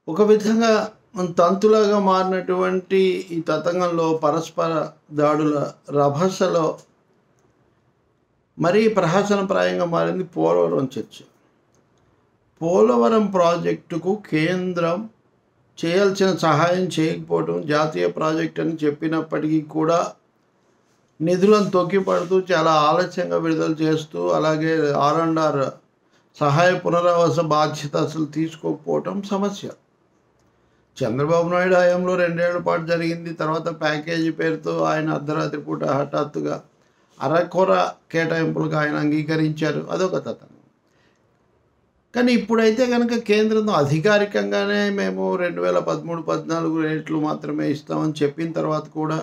ఒక విధంగా తంతులాగా మారినటువంటి ఈ తతంగంలో పరస్పర దాడుల రభసలో మరీ ప్రహసనప్రాయంగా మారింది పోలవరం చర్చ పోలవరం ప్రాజెక్టుకు కేంద్రం చేయాల్సిన సహాయం చేయకపోవడం జాతీయ ప్రాజెక్ట్ అని చెప్పినప్పటికీ కూడా నిధులను తొక్కిపడుతూ చాలా ఆలస్యంగా విడుదల చేస్తూ అలాగే ఆర్ అండ్ ఆర్ సహాయ పునరావాస బాధ్యత అసలు తీసుకోకపోవటం సమస్య చంద్రబాబు నాయుడు హయాంలో రెండేళ్ల పాటు జరిగింది తర్వాత ప్యాకేజీ పేరుతో ఆయన అర్ధరాత్రి పూట హఠాత్తుగా అరకొర కేటాయింపులకు ఆయన అంగీకరించారు అదొక తతంగం కానీ ఇప్పుడైతే కనుక కేంద్రం అధికారికంగానే మేము రెండు వేల పదమూడు పద్నాలుగు రేట్లు మాత్రమే ఇస్తామని చెప్పిన తర్వాత కూడా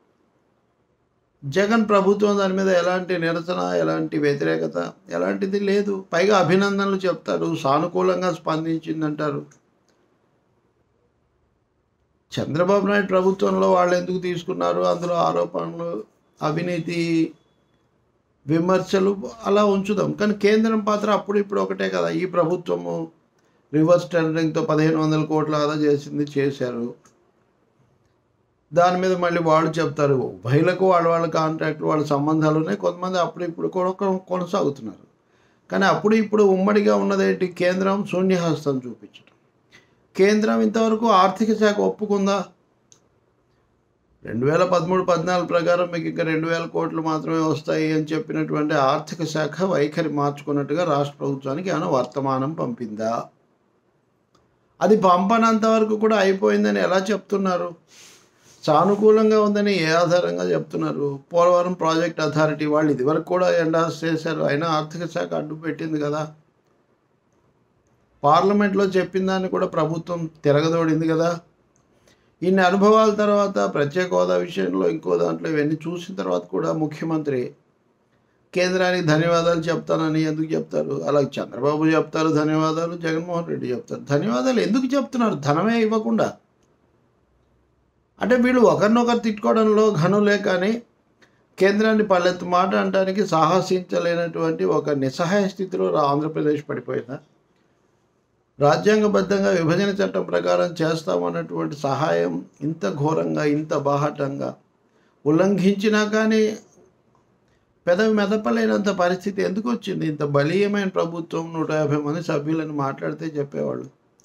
జగన్ ప్రభుత్వం దాని మీద ఎలాంటి నిరసన ఎలాంటి వ్యతిరేకత ఎలాంటిది లేదు పైగా అభినందనలు చెప్తారు సానుకూలంగా స్పందించిందంటారు చంద్రబాబు నాయుడు ప్రభుత్వంలో వాళ్ళు ఎందుకు తీసుకున్నారు అందులో ఆరోపణలు అవినీతి విమర్శలు అలా ఉంచుదాం కానీ కేంద్రం పాత్ర అప్పుడు ఇప్పుడు ఒకటే కదా ఈ ప్రభుత్వము రివర్స్ టెండరింగ్తో పదిహేను వందల కోట్లు ఆదా చేసింది చేశారు దాని మీద మళ్ళీ వాళ్ళు చెప్తారు ఉభయలకు వాళ్ళ వాళ్ళ కాంట్రాక్ట్ వాళ్ళ సంబంధాలు ఉన్నాయి కొంతమంది అప్పుడు ఇప్పుడు కూడా కొ- కొనసాగుతున్నారు కానీ అప్పుడు ఇప్పుడు ఉమ్మడిగా ఉన్నదేంటి కేంద్రం శూన్యహస్తం చూపించడం కేంద్రం ఇంతవరకు ఆర్థిక శాఖ ఒప్పుకుందా రెండు వేల పదమూడు పద్నాలుగు ప్రకారం మీకు ఇంకా రెండు వేల కోట్లు మాత్రమే వస్తాయి అని చెప్పినటువంటి ఆర్థిక శాఖ వైఖరి మార్చుకున్నట్టుగా రాష్ట్ర ప్రభుత్వానికి ఏమైనా వర్తమానం పంపిందా అది పంపనంత వరకు కూడా అయిపోయిందని ఎలా చెప్తున్నారు సానుకూలంగా ఉందని ఏ ఆధారంగా చెప్తున్నారు పోలవరం ప్రాజెక్ట్ అథారిటీ వాళ్ళు ఇదివరకు కూడా ఎండాస్ చేశారు అయినా ఆర్థిక శాఖ అడ్డు పెట్టింది కదా పార్లమెంట్లో చెప్పిన దాన్ని కూడా ప్రభుత్వం తిరగదోడింది కదా ఇన్ని అనుభవాల తర్వాత ప్రత్యేక హోదా విషయంలో ఇంకో దాంట్లో ఇవన్నీ చూసిన తర్వాత కూడా ముఖ్యమంత్రి కేంద్రానికి ధన్యవాదాలు చెప్తానని ఎందుకు చెప్తారు అలాగే చంద్రబాబు చెప్తారు ధన్యవాదాలు జగన్మోహన్ రెడ్డి చెప్తారు ధన్యవాదాలు ఎందుకు చెప్తున్నారు ధనమే ఇవ్వకుండా అంటే వీళ్ళు ఒకరినొకరు తిట్టుకోవడంలో ఘనులే కానీ కేంద్రాన్ని పల్లెత్తు మాట అనడానికి సాహసించలేనటువంటి ఒక నిస్సహాయ స్థితిలో రా- ఆంధ్రప్రదేశ్ పడిపోయిందా రాజ్యాంగబద్ధంగా విభజన చట్టం ప్రకారం చేస్తామన్నటువంటి సహాయం ఇంత ఘోరంగా ఇంత బాహటంగా ఉల్లంఘించినా కానీ పెదవి మెదపలేనంత పరిస్థితి ఎందుకు వచ్చింది ఇంత బలీయమైన ప్రభుత్వం నూట యాభై మంది సభ్యులను మాట్లాడితే చెప్పేవాళ్ళు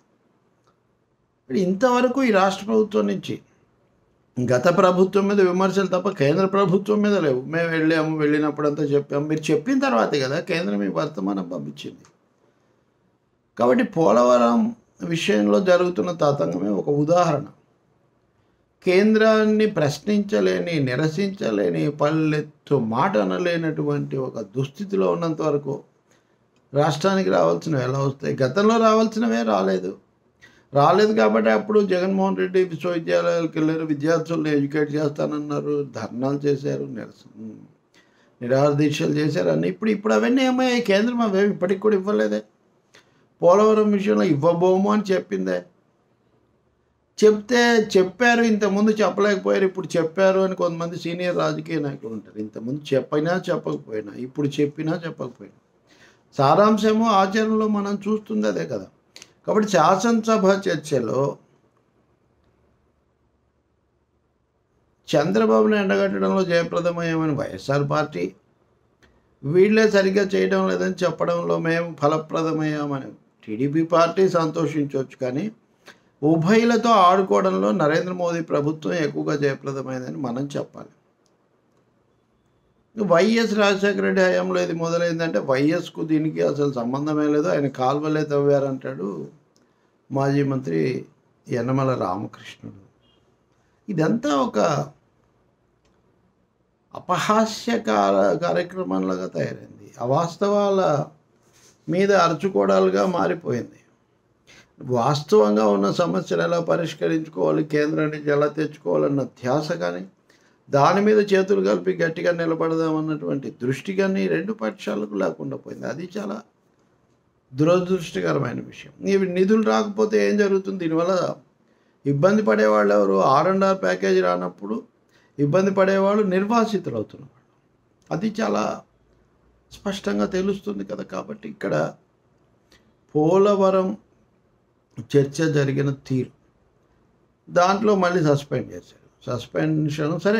ఇంతవరకు ఈ రాష్ట్ర ప్రభుత్వం నుంచి గత ప్రభుత్వం మీద విమర్శలు తప్ప కేంద్ర ప్రభుత్వం మీద లేవు మేము వెళ్ళాము వెళ్ళినప్పుడంతా చెప్పాము మీరు చెప్పిన తర్వాతే కదా కేంద్రం ఈ వర్తమానం పంపించింది కాబట్టి పోలవరం విషయంలో జరుగుతున్న తతంగమే ఒక ఉదాహరణ కేంద్రాన్ని ప్రశ్నించలేని నిరసించలేని పల్లెత్తు మాట అనలేనటువంటి ఒక దుస్థితిలో ఉన్నంత వరకు రాష్ట్రానికి రావాల్సినవి ఎలా వస్తాయి గతంలో రావాల్సినవే రాలేదు రాలేదు కాబట్టి అప్పుడు జగన్మోహన్ రెడ్డి విశ్వవిద్యాలయాలకు వెళ్ళారు విద్యార్థులను ఎడ్యుకేట్ చేస్తానన్నారు ధర్నాలు చేశారు నిరసన నిరాహార దీక్షలు చేశారు అన్నీ ఇప్పుడు ఇప్పుడు అవన్నీ ఏమయ్యాయి కేంద్రం అవేమి ఇప్పటికి కూడా ఇవ్వలేదే పోలవరం విషయంలో ఇవ్వబోము అని చెప్పిందే చెప్తే చెప్పారు ఇంతకుముందు చెప్పలేకపోయారు ఇప్పుడు చెప్పారు అని కొంతమంది సీనియర్ రాజకీయ నాయకులు ఉంటారు ఇంతకుముందు చెప్పినా చెప్పకపోయినా ఇప్పుడు చెప్పినా చెప్పకపోయినా సారాంశము ఆచరణలో మనం చూస్తుంది అదే కదా కాబట్టి శాసనసభ చర్చలో చంద్రబాబును ఎండగట్టడంలో జయప్రదమయ్యామని వైఎస్ఆర్ పార్టీ వీళ్ళే సరిగ్గా చేయడం లేదని చెప్పడంలో మేము ఫలప్రదమయ్యామని టీడీపీ పార్టీ సంతోషించవచ్చు కానీ ఉభయలతో ఆడుకోవడంలో నరేంద్ర మోదీ ప్రభుత్వం ఎక్కువగా జయప్రదమైందని మనం చెప్పాలి వైఎస్ రాజశేఖర రెడ్డి హయాంలో ఇది మొదలైందంటే వైఎస్కు దీనికి అసలు సంబంధమే లేదు ఆయన కాల్వలే తవ్వారంటాడు మాజీ మంత్రి యనమల రామకృష్ణుడు ఇదంతా ఒక అపహాస్య కార కార్యక్రమంలాగా తయారైంది అవాస్తవాల మీద అరుచుకోవడాలుగా మారిపోయింది వాస్తవంగా ఉన్న సమస్యలు ఎలా పరిష్కరించుకోవాలి కేంద్రం నుంచి ఎలా తెచ్చుకోవాలన్న ధ్యాస కానీ దాని మీద చేతులు కలిపి గట్టిగా నిలబడదామన్నటువంటి దృష్టి కానీ రెండు పక్షాలకు లేకుండా పోయింది అది చాలా దురదృష్టకరమైన విషయం ఇవి నిధులు రాకపోతే ఏం జరుగుతుంది దీనివల్ల ఇబ్బంది పడేవాళ్ళు ఎవరు ఆర్ అండ్ ఆర్ ప్యాకేజ్ రానప్పుడు ఇబ్బంది పడేవాళ్ళు నిర్వాసితులు అవుతున్నారు అది చాలా స్పష్టంగా తెలుస్తుంది కదా కాబట్టి ఇక్కడ పోలవరం చర్చ జరిగిన తీరు దాంట్లో మళ్ళీ సస్పెండ్ చేశారు సస్పెన్షన్ సరే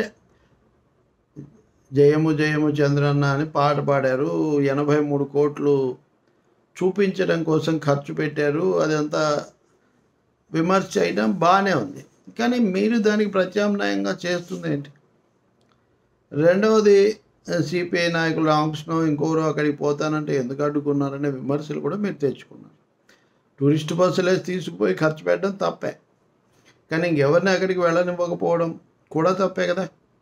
జయము జయము చంద్రన్న అని పాట పాడారు ఎనభై మూడు కోట్లు చూపించడం కోసం ఖర్చు పెట్టారు అదంతా విమర్శ చేయడం బాగానే ఉంది కానీ మీరు దానికి ప్రత్యామ్నాయంగా చేస్తుంది ఏంటి రెండవది సిపిఐ నాయకులు రామకృష్ణ ఇంకోరు అక్కడికి పోతానంటే ఎందుకు అడ్డుకున్నారనే విమర్శలు కూడా మీరు తెచ్చుకున్నారు టూరిస్ట్ బస్సులు వేసి తీసుకుపోయి ఖర్చు పెట్టడం తప్పే కానీ ఇంకెవరిని అక్కడికి వెళ్ళనివ్వకపోవడం కూడా తప్పే కదా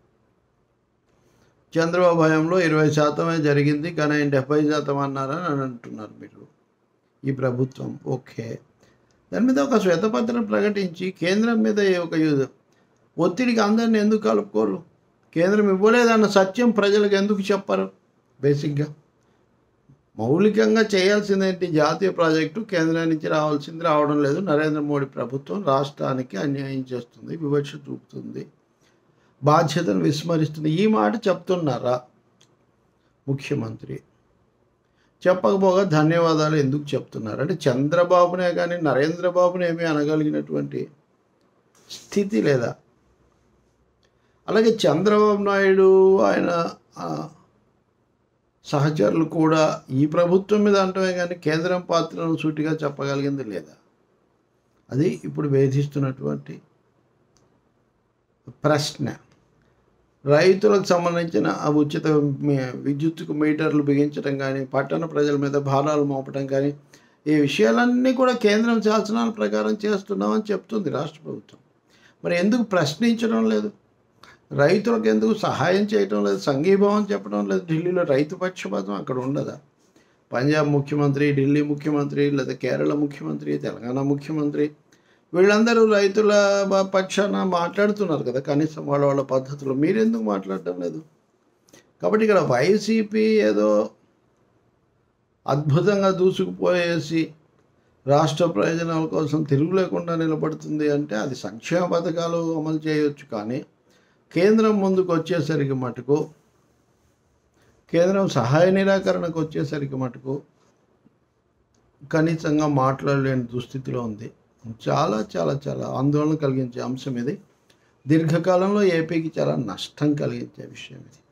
చంద్రబాబు హయాంలో ఇరవై శాతమే జరిగింది కానీ ఆయన డెబ్బై శాతం అన్నారని అని అంటున్నారు మీరు ఈ ప్రభుత్వం ఓకే దాని మీద ఒక శ్వేతపత్రం ప్రకటించి కేంద్రం మీద ఒక యు- ఒత్తిడికి అందరిని ఎందుకు కలుపుకోరు కేంద్రం ఇవ్వలేదన్న సత్యం ప్రజలకు ఎందుకు చెప్పరు బేసిక్గా మౌలికంగా చేయాల్సిందేంటి జాతీయ ప్రాజెక్టు కేంద్రం నుంచి రావాల్సింది రావడం లేదు నరేంద్ర మోడీ ప్రభుత్వం రాష్ట్రానికి అన్యాయం చేస్తుంది వివక్ష చూపుతుంది బాధ్యతను విస్మరిస్తుంది ఈ మాట చెప్తున్నారా ముఖ్యమంత్రి చెప్పకపోగా ధన్యవాదాలు ఎందుకు చెప్తున్నారు అంటే చంద్రబాబునే కానీ నరేంద్ర బాబుని ఏమీ అనగలిగినటువంటి స్థితి లేదా అలాగే చంద్రబాబు నాయుడు ఆయన ఆ, సహచరులు కూడా ఈ ప్రభుత్వం మీద అంటమే కానీ కేంద్రం పాత్రను సూటిగా చెప్పగలిగింది లేదా అది ఇప్పుడు వేధిస్తున్నటువంటి ప్రశ్న రైతులకు సంబంధించిన ఆ ఉచిత మీ- విద్యుత్తుకు మీటర్లు బిగించడం కానీ పట్టణ ప్రజల మీద భారాలు మోపడం కానీ ఈ విషయాలన్నీ కూడా కేంద్రం శాసనాల ప్రకారం చేస్తున్నామని చెప్తుంది రాష్ట్ర ప్రభుత్వం మరి ఎందుకు ప్రశ్నించడం లేదు రైతులకు ఎందుకు సహాయం చేయడం లేదు సంఘీభావం చెప్పడం లేదు ఢిల్లీలో రైతు పక్షపాతం అక్కడ ఉండదా పంజాబ్ ముఖ్యమంత్రి ఢిల్లీ ముఖ్యమంత్రి లేదా కేరళ ముఖ్యమంత్రి తెలంగాణ ముఖ్యమంత్రి వీళ్ళందరూ రైతుల బ- పక్షాన మాట్లాడుతున్నారు కదా కనీసం వాళ్ళ వాళ్ళ పద్ధతిలో మీరెందుకు మాట్లాడడం లేదు కాబట్టి ఇక్కడ వైసీపీ ఏదో అద్భుతంగా దూసుకుపోయేసి రాష్ట్ర ప్రయోజనాల కోసం తిరుగు లేకుండా నిలబడుతుంది అంటే అది సంక్షేమ పథకాలు అమలు చేయొచ్చు కానీ కేంద్రం ముందుకు వచ్చేసరికి మటుకు కేంద్రం సహాయ నిరాకరణకు వచ్చేసరికి మటుకు కనీసంగా మాట్లాడలేని దుస్థితిలో ఉంది చాలా చాలా చాలా ఆందోళన కలిగించే అంశం ఇది దీర్ఘకాలంలో ఏపీకి చాలా నష్టం కలిగించే విషయం ఇది